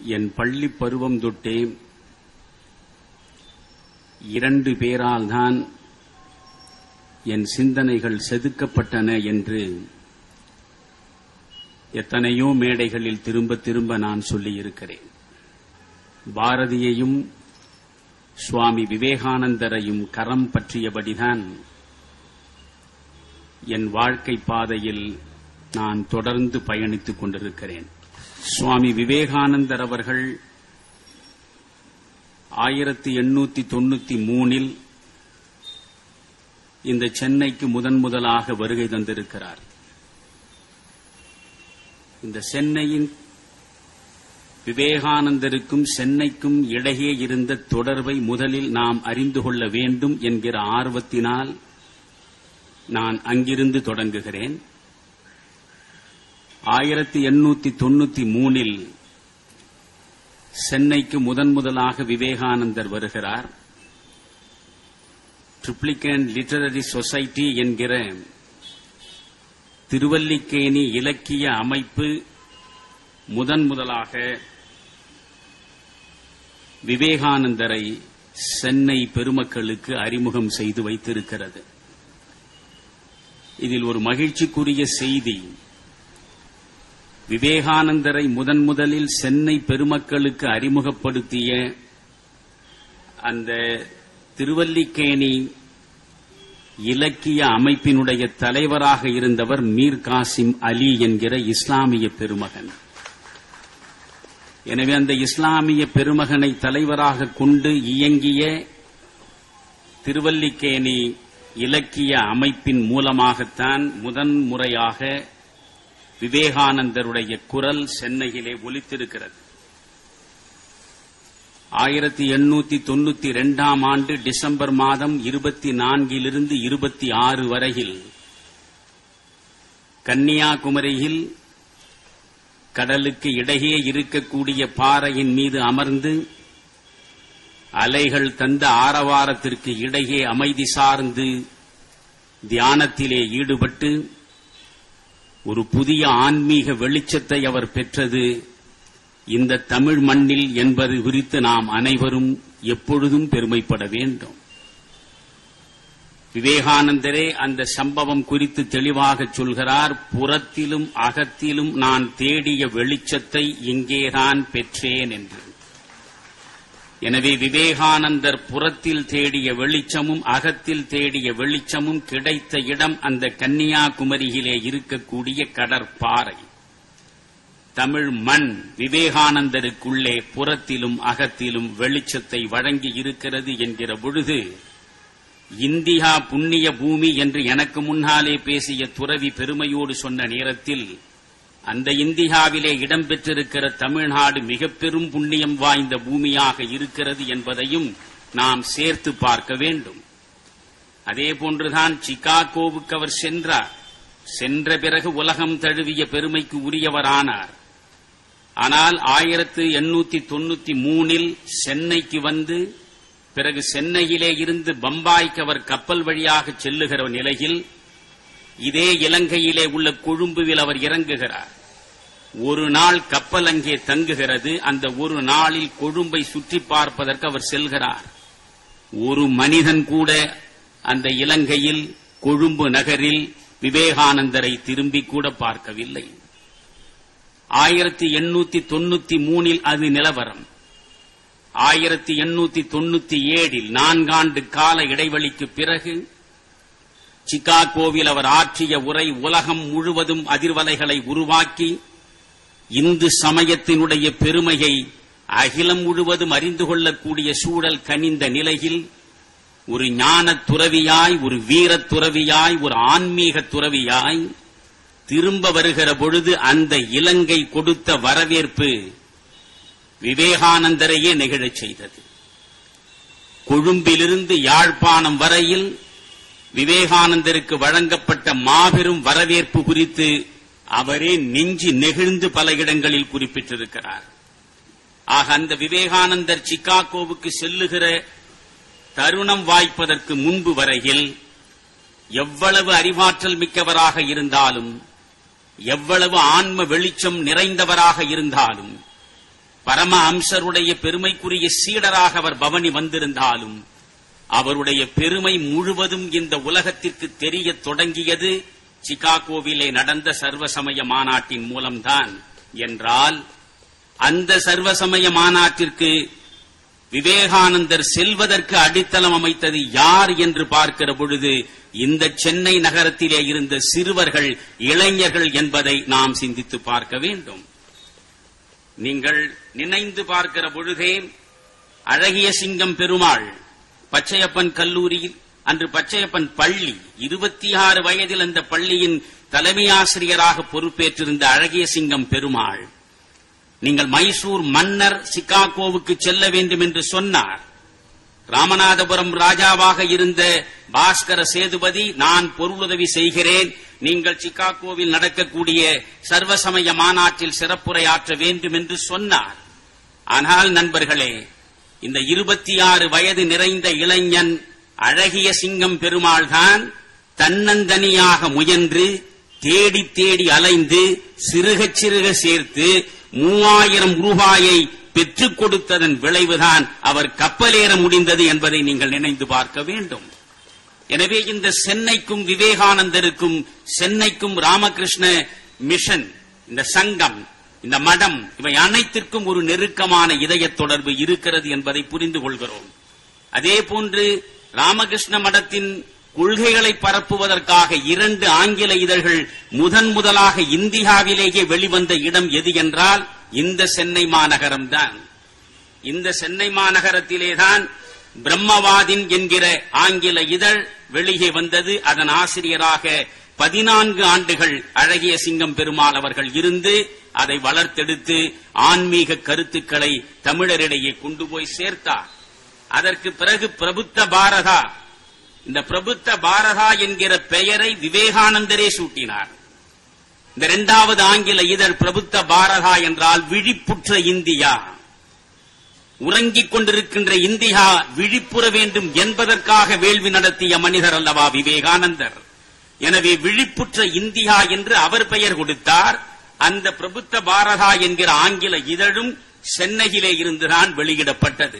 என் பள்ளி பருவம் தொட்டே இரண்டு பேரால் தான் என் சிந்தனைகள் செதுக்கப்பட்டன என்று எத்தனையோ மேடைகளில் திரும்ப திரும்ப நான் சொல்லியிருக்கிறேன் பாரதியையும் சுவாமி விவேகானந்தரையும் கரம் பற்றியபடிதான் என் வாழ்க்கை பாதையில் நான் தொடர்ந்து பயணித்துக் கொண்டிருக்கிறேன் சுவாமி விவேகானந்தர் அவர்கள் ஆயிரத்தி எண்ணூத்தி தொண்ணூத்தி மூணில் இந்த சென்னைக்கு முதன் முதலாக வருகை தந்திருக்கிறார் இந்த சென்னையின் விவேகானந்தருக்கும் சென்னைக்கும் இடையே இருந்த தொடர்பை முதலில் நாம் அறிந்து கொள்ள வேண்டும் என்கிற ஆர்வத்தினால் நான் அங்கிருந்து தொடங்குகிறேன் ஆயிரத்தி எண்ணூத்தி தொண்ணூத்தி மூணில் சென்னைக்கு முதன் முதலாக விவேகானந்தர் வருகிறார் ட்ரிப்ளிகன் லிட்டரரி சொசைட்டி என்கிற திருவல்லிக்கேணி இலக்கிய அமைப்பு முதன் முதலாக விவேகானந்தரை சென்னை பெருமக்களுக்கு அறிமுகம் செய்து வைத்திருக்கிறது இதில் ஒரு மகிழ்ச்சிக்குரிய செய்தி விவேகானந்தரை முதன் முதலில் சென்னை பெருமக்களுக்கு அறிமுகப்படுத்திய அந்த திருவல்லிக்கேணி இலக்கிய அமைப்பினுடைய தலைவராக இருந்தவர் மீர் காசிம் அலி என்கிற இஸ்லாமிய பெருமகன் எனவே அந்த இஸ்லாமிய பெருமகனை தலைவராக கொண்டு இயங்கிய திருவல்லிக்கேணி இலக்கிய அமைப்பின் மூலமாகத்தான் முதன் முறையாக விவேகானந்தருடைய குரல் சென்னையிலே ஒலித்திருக்கிறது ஆயிரத்தி எண்ணூத்தி தொண்ணூத்தி இரண்டாம் ஆண்டு டிசம்பர் மாதம் இருபத்தி நான்கிலிருந்து இருபத்தி ஆறு வரையில் கன்னியாகுமரியில் கடலுக்கு இடையே இருக்கக்கூடிய பாறையின் மீது அமர்ந்து அலைகள் தந்த ஆரவாரத்திற்கு இடையே அமைதி சார்ந்து தியானத்திலே ஈடுபட்டு ஒரு புதிய ஆன்மீக வெளிச்சத்தை அவர் பெற்றது இந்த தமிழ் மண்ணில் என்பது குறித்து நாம் அனைவரும் எப்பொழுதும் பெருமைப்பட வேண்டும் விவேகானந்தரே அந்த சம்பவம் குறித்து தெளிவாக சொல்கிறார் புறத்திலும் அகத்திலும் நான் தேடிய வெளிச்சத்தை இங்கேதான் பெற்றேன் என்று எனவே விவேகானந்தர் புறத்தில் தேடிய வெளிச்சமும் அகத்தில் தேடிய வெளிச்சமும் கிடைத்த இடம் அந்த கன்னியாகுமரியிலே இருக்கக்கூடிய கடற்பாறை தமிழ் மண் விவேகானந்தருக்குள்ளே புறத்திலும் அகத்திலும் வெளிச்சத்தை வழங்கி இருக்கிறது என்கிற பொழுது இந்தியா புண்ணிய பூமி என்று எனக்கு முன்னாலே பேசிய துறவி பெருமையோடு சொன்ன நேரத்தில் அந்த இந்தியாவிலே இடம்பெற்றிருக்கிற தமிழ்நாடு மிக பெரும் புண்ணியம் வாய்ந்த பூமியாக இருக்கிறது என்பதையும் நாம் சேர்த்து பார்க்க வேண்டும் அதே போன்றுதான் சிகாகோவுக்கு அவர் சென்றார் சென்ற பிறகு உலகம் தழுவிய பெருமைக்கு உரியவரானார் ஆனால் ஆயிரத்து எண்ணூத்தி தொண்ணூத்தி மூணில் சென்னைக்கு வந்து பிறகு சென்னையிலே இருந்து பம்பாய்க்கு அவர் கப்பல் வழியாக செல்லுகிற நிலையில் இதே இலங்கையிலே உள்ள கொழும்புவில் அவர் இறங்குகிறார் ஒரு நாள் கப்பல் அங்கே தங்குகிறது அந்த ஒரு நாளில் கொழும்பை சுற்றி பார்ப்பதற்கு அவர் செல்கிறார் ஒரு மனிதன் கூட அந்த இலங்கையில் கொழும்பு நகரில் விவேகானந்தரை திரும்பி கூட பார்க்கவில்லை ஆயிரத்தி எண்ணூத்தி தொண்ணூத்தி மூணில் அது நிலவரம் ஆயிரத்தி எண்ணூத்தி தொண்ணூத்தி ஏழில் நான்காண்டு கால இடைவெளிக்கு பிறகு சிகாகோவில் அவர் ஆற்றிய உரை உலகம் முழுவதும் அதிர்வலைகளை உருவாக்கி இந்து சமயத்தினுடைய பெருமையை அகிலம் முழுவதும் அறிந்து கொள்ளக்கூடிய சூழல் கனிந்த நிலையில் ஒரு ஞான துறவியாய் ஒரு வீரத் துறவியாய் ஒரு ஆன்மீக துறவியாய் திரும்ப வருகிற பொழுது அந்த இலங்கை கொடுத்த வரவேற்பு விவேகானந்தரையே நெகிழச் செய்தது கொழும்பிலிருந்து யாழ்ப்பாணம் வரையில் விவேகானந்தருக்கு வழங்கப்பட்ட மாபெரும் வரவேற்பு குறித்து அவரே நெஞ்சு நெகிழ்ந்து பல இடங்களில் குறிப்பிட்டிருக்கிறார் ஆக அந்த விவேகானந்தர் சிகாகோவுக்கு செல்லுகிற தருணம் வாய்ப்பதற்கு முன்பு வரையில் எவ்வளவு அறிவாற்றல் மிக்கவராக இருந்தாலும் எவ்வளவு ஆன்ம வெளிச்சம் நிறைந்தவராக இருந்தாலும் பரம அம்சருடைய பெருமைக்குரிய சீடராக அவர் பவனி வந்திருந்தாலும் அவருடைய பெருமை முழுவதும் இந்த உலகத்திற்கு தெரியத் தொடங்கியது சிகாகோவிலே நடந்த சர்வசமய மாநாட்டின் மூலம்தான் என்றால் அந்த சர்வசமய மாநாட்டிற்கு விவேகானந்தர் செல்வதற்கு அடித்தளம் அமைத்தது யார் என்று பார்க்கிற பொழுது இந்த சென்னை நகரத்திலே இருந்த சிறுவர்கள் இளைஞர்கள் என்பதை நாம் சிந்தித்து பார்க்க வேண்டும் நீங்கள் நினைந்து பார்க்கிற பொழுதே அழகிய சிங்கம் பெருமாள் பச்சையப்பன் கல்லூரியில் அன்று பச்சையப்பன் பள்ளி இருபத்தி ஆறு வயதில் அந்த பள்ளியின் தலைமை ஆசிரியராக பொறுப்பேற்றிருந்த அழகிய சிங்கம் பெருமாள் நீங்கள் மைசூர் மன்னர் சிகாகோவுக்கு செல்ல வேண்டும் என்று சொன்னார் ராமநாதபுரம் ராஜாவாக இருந்த பாஸ்கர சேதுபதி நான் பொருளுதவி செய்கிறேன் நீங்கள் சிகாகோவில் நடக்கக்கூடிய சர்வசமய மாநாட்டில் சிறப்புரையாற்ற வேண்டும் என்று சொன்னார் ஆனால் நண்பர்களே இந்த இருபத்தி ஆறு வயது நிறைந்த இளைஞன் அழகிய சிங்கம் பெருமாள் தான் தன்னந்தனியாக முயன்று தேடி தேடி அலைந்து சிறுகச் சிறுக சேர்த்து மூவாயிரம் ரூபாயை பெற்றுக் கொடுத்ததன் விளைவுதான் அவர் கப்பலேற முடிந்தது என்பதை நீங்கள் நினைந்து பார்க்க வேண்டும் எனவே இந்த சென்னைக்கும் விவேகானந்தருக்கும் சென்னைக்கும் ராமகிருஷ்ண மிஷன் இந்த சங்கம் இந்த மடம் இவை அனைத்திற்கும் ஒரு நெருக்கமான இதய தொடர்பு இருக்கிறது என்பதை புரிந்து கொள்கிறோம் அதே போன்று ராமகிருஷ்ண மடத்தின் கொள்கைகளை பரப்புவதற்காக இரண்டு ஆங்கில இதழ்கள் முதன் முதலாக இந்தியாவிலேயே வெளிவந்த இடம் எது என்றால் இந்த சென்னை மாநகரம்தான் இந்த சென்னை மாநகரத்திலேதான் பிரம்மவாதின் என்கிற ஆங்கில இதழ் வெளியே வந்தது அதன் ஆசிரியராக பதினான்கு ஆண்டுகள் அழகிய சிங்கம் பெருமாள் அவர்கள் இருந்து அதை வளர்த்தெடுத்து ஆன்மீக கருத்துக்களை தமிழரிடையே கொண்டு போய் சேர்த்தார் அதற்கு பிறகு பிரபுத்த பாரதா இந்த பிரபுத்த பாரதா என்கிற பெயரை விவேகானந்தரே சூட்டினார் இந்த இரண்டாவது ஆங்கில இதழ் பிரபுத்த பாரதா என்றால் விழிப்புற்ற இந்தியா உறங்கிக் கொண்டிருக்கின்ற இந்தியா விழிப்புற வேண்டும் என்பதற்காக வேள்வி நடத்திய மனிதர் அல்லவா விவேகானந்தர் எனவே விழிப்புற்ற இந்தியா என்று அவர் பெயர் கொடுத்தார் அந்த பிரபுத்த பாரதா என்கிற ஆங்கில இதழும் சென்னையிலே இருந்துதான் வெளியிடப்பட்டது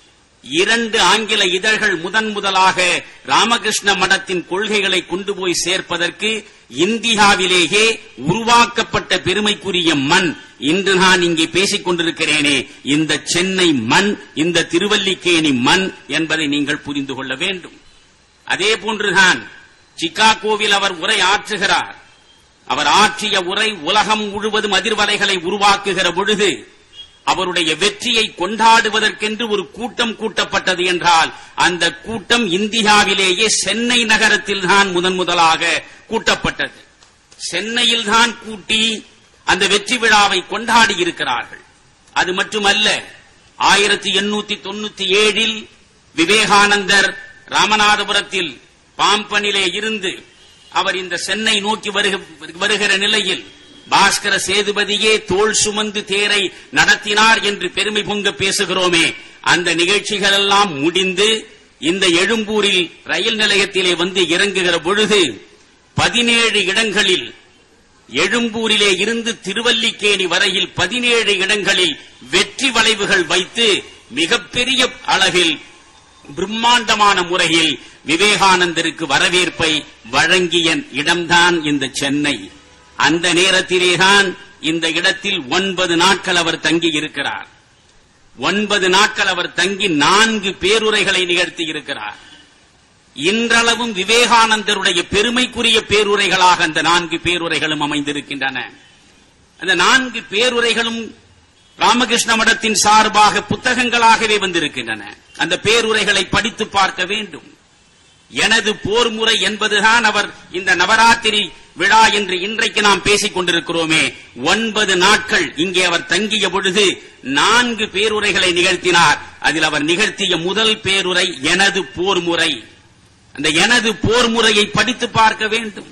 இரண்டு ஆங்கில இதழ்கள் முதன் முதலாக ராமகிருஷ்ண மடத்தின் கொள்கைகளை கொண்டு போய் சேர்ப்பதற்கு இந்தியாவிலேயே உருவாக்கப்பட்ட பெருமைக்குரிய மண் இன்று நான் இங்கே பேசிக் கொண்டிருக்கிறேனே இந்த சென்னை மண் இந்த திருவல்லிக்கேணி மண் என்பதை நீங்கள் புரிந்து கொள்ள வேண்டும் அதே போன்றுதான் சிக்காகோவில் அவர் உரை ஆற்றுகிறார் அவர் ஆற்றிய உரை உலகம் முழுவதும் அதிர்வலைகளை உருவாக்குகிற பொழுது அவருடைய வெற்றியை கொண்டாடுவதற்கென்று ஒரு கூட்டம் கூட்டப்பட்டது என்றால் அந்த கூட்டம் இந்தியாவிலேயே சென்னை நகரத்தில் தான் முதன் முதலாக கூட்டப்பட்டது சென்னையில் தான் கூட்டி அந்த வெற்றி விழாவை கொண்டாடி இருக்கிறார்கள் அது மட்டுமல்ல ஆயிரத்தி எண்ணூத்தி தொண்ணூத்தி ஏழில் விவேகானந்தர் ராமநாதபுரத்தில் பாம்பனிலே இருந்து அவர் இந்த சென்னை நோக்கி வருகிற நிலையில் பாஸ்கர சேதுபதியே தோல் சுமந்து தேரை நடத்தினார் என்று பெருமை பொங்க பேசுகிறோமே அந்த நிகழ்ச்சிகள் எல்லாம் முடிந்து இந்த எழும்பூரில் ரயில் நிலையத்திலே வந்து இறங்குகிற பொழுது பதினேழு இடங்களில் எழும்பூரிலே இருந்து திருவல்லிக்கேணி வரையில் பதினேழு இடங்களில் வெற்றி வளைவுகள் வைத்து மிகப்பெரிய அளவில் பிரம்மாண்டமான முறையில் விவேகானந்தருக்கு வரவேற்பை வழங்கிய இடம்தான் இந்த சென்னை அந்த நேரத்திலேதான் இந்த இடத்தில் ஒன்பது நாட்கள் அவர் தங்கி இருக்கிறார் ஒன்பது நாட்கள் அவர் தங்கி நான்கு பேருரைகளை நிகழ்த்தி இருக்கிறார் இன்றளவும் விவேகானந்தருடைய பெருமைக்குரிய பேருரைகளாக அந்த நான்கு பேருரைகளும் அமைந்திருக்கின்றன அந்த நான்கு பேருரைகளும் ராமகிருஷ்ண மடத்தின் சார்பாக புத்தகங்களாகவே வந்திருக்கின்றன அந்த பேருரைகளை படித்து பார்க்க வேண்டும் எனது போர் முறை என்பதுதான் அவர் இந்த நவராத்திரி விழா என்று இன்றைக்கு நாம் பேசிக் கொண்டிருக்கிறோமே ஒன்பது நாட்கள் இங்கே அவர் தங்கிய பொழுது நான்கு பேருரைகளை நிகழ்த்தினார் அதில் அவர் நிகழ்த்திய முதல் பேருரை எனது போர் முறை அந்த எனது போர் முறையை படித்து பார்க்க வேண்டும்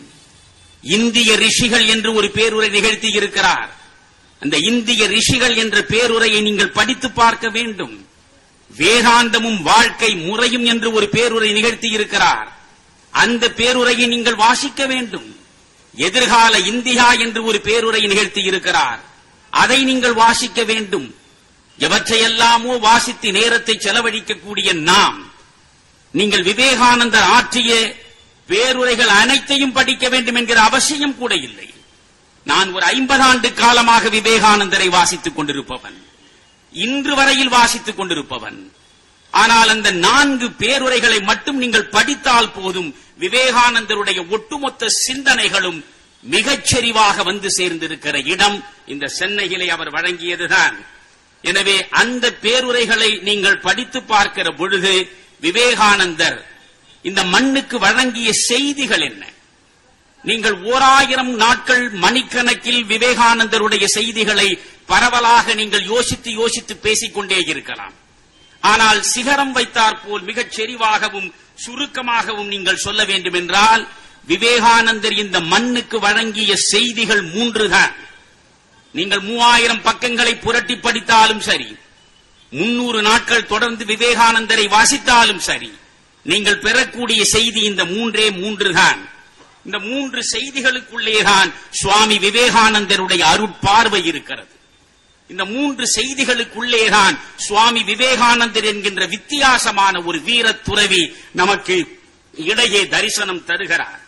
இந்திய ரிஷிகள் என்று ஒரு பேருரை நிகழ்த்தி இருக்கிறார் அந்த இந்திய ரிஷிகள் என்ற பேருரையை நீங்கள் படித்து பார்க்க வேண்டும் வேதாந்தமும் வாழ்க்கை முறையும் என்று ஒரு பேருரை நிகழ்த்தி இருக்கிறார் அந்த பேருரையை நீங்கள் வாசிக்க வேண்டும் எதிர்கால இந்தியா என்று ஒரு பேருரை நிகழ்த்தி இருக்கிறார் அதை நீங்கள் வாசிக்க வேண்டும் எவற்றையெல்லாமோ வாசித்து நேரத்தை செலவழிக்கக்கூடிய நாம் நீங்கள் விவேகானந்தர் ஆற்றிய பேருரைகள் அனைத்தையும் படிக்க வேண்டும் என்கிற அவசியம் கூட இல்லை நான் ஒரு ஐம்பது ஆண்டு காலமாக விவேகானந்தரை வாசித்துக் கொண்டிருப்பவன் இன்று வரையில் வாசித்துக் கொண்டிருப்பவன் ஆனால் அந்த நான்கு பேருரைகளை மட்டும் நீங்கள் படித்தால் போதும் விவேகானந்தருடைய ஒட்டுமொத்த சிந்தனைகளும் மிகச் செறிவாக வந்து சேர்ந்திருக்கிற இடம் இந்த சென்னையிலே அவர் வழங்கியதுதான் எனவே அந்த பேருரைகளை நீங்கள் படித்து பார்க்கிற பொழுது விவேகானந்தர் இந்த மண்ணுக்கு வழங்கிய செய்திகள் என்ன நீங்கள் ஓராயிரம் நாட்கள் மணிக்கணக்கில் விவேகானந்தருடைய செய்திகளை பரவலாக நீங்கள் யோசித்து யோசித்து பேசிக்கொண்டே இருக்கலாம் ஆனால் சிகரம் வைத்தார் போல் மிகச் செறிவாகவும் சுருக்கமாகவும் நீங்கள் சொல்ல வேண்டும் என்றால் விவேகானந்தர் இந்த மண்ணுக்கு வழங்கிய செய்திகள் மூன்றுதான் நீங்கள் மூவாயிரம் பக்கங்களை புரட்டி படித்தாலும் சரி முன்னூறு நாட்கள் தொடர்ந்து விவேகானந்தரை வாசித்தாலும் சரி நீங்கள் பெறக்கூடிய செய்தி இந்த மூன்றே மூன்றுதான் இந்த மூன்று செய்திகளுக்குள்ளேதான் சுவாமி விவேகானந்தருடைய அருட்பார்வை இருக்கிறது இந்த மூன்று செய்திகளுக்குள்ளேதான் சுவாமி விவேகானந்தர் என்கின்ற வித்தியாசமான ஒரு வீரத் துறவி நமக்கு இடையே தரிசனம் தருகிறார்